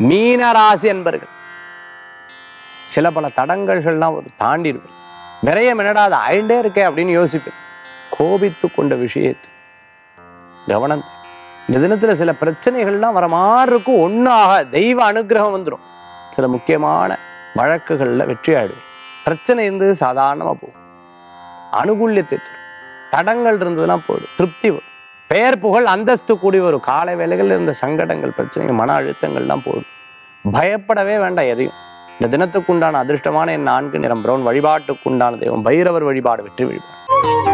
மீனராசி என்பர்கள் சில பல தடங்கல்கள்லாம் ஒரு தாண்டி இருக்கும் விரயம் என்னடா அது ஆயிண்டே இருக்கே அப்படின்னு யோசிப்பேன் கோபித்து கொண்ட விஷயத்தை கவனம் தேவை. இந்த தினத்துல சில பிரச்சனைகள்லாம் வர மாதிரி இருக்கும் ஒன்றாக தெய்வ அனுகிரகம் வந்துடும் சில முக்கியமான வழக்குகளில் வெற்றி ஆயிடும் பிரச்சனை இருந்தது சாதாரணமாக போகும் அனுகூல்யத்தை தரும் தடங்கள் இருந்ததுன்னா போயிடும் திருப்தி வரும் பெயர் புகழ் அந்தஸ்து கூடி வரும் காலை வேலைகளில் இருந்த சங்கடங்கள் பிரச்சனைகள் மன அழுத்தங்கள்லாம் போயிடும் பயப்படவே வேண்டாம் எதையும் இந்த தினத்துக்குண்டான அதிர்ஷ்டமான என் நான்கு நிறம் பிரவுன் வழிபாட்டுக்குண்டான தெய்வம் பைரவர் வழிபாடு வெற்றி வழிபாடு